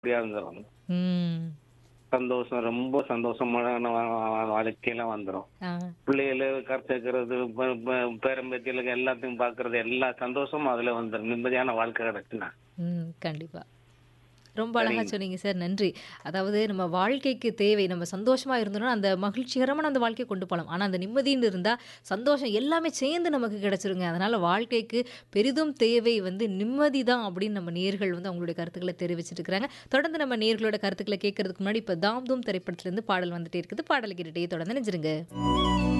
அப்படியா இருந்துரும் ம். சந்தோஷம் ரொம்ப சந்தோஷமான வா- வா- வாழ்க்கையில வந்துரும் ஆ. பிள்ளைகள கருத்துக்கிறது பேரம்பேத்திகளுக்கு எல்லாத்தையும் பாக்குறது எல்லா சந்தோஷமும் அதுல வந்துரும் நிம்மதியான வாழ்க்கை கிடைச்சுன்னா ம். கண்டிப்பா. ரொம்ப அழகா சொன்னீங்க சார். நன்றி. அதாவது நம்ம வாழ்க்கைக்கு தேவை நம்ம சந்தோஷமா இருந்தோம்னா, அந்த மகிழ்ச்சிகரமான அந்த வாழ்க்கைய கொண்டு போலாம். ஆனா, அந்த நிம்மதின்னு இருந்தா, சந்தோஷம் எல்லாமே சேர்ந்து நமக்கு கிடைச்சிருங்க. அதனால வாழ்க்கைக்கு பெரிதும் தேவை வந்து நிம்மதி தான் அப்படின்னு நம்ம நேயர்கள் வந்து அவங்களுடைய கருத்துக்கள தெரிவிச்சுட்டு இருக்கிறாங்க. தொடர்ந்து நம்ம நேயர்களோட கருத்துக்கள கேட்கறதுக்கு முன்னாடி இப்ப தாம் தூம் திரைப்படத்திலிருந்து பாடல் வந்துட்டே இருக்குது. பாடல் கேட்டுட்டே தொடர்ந்து இணைஞ்சிருங்க.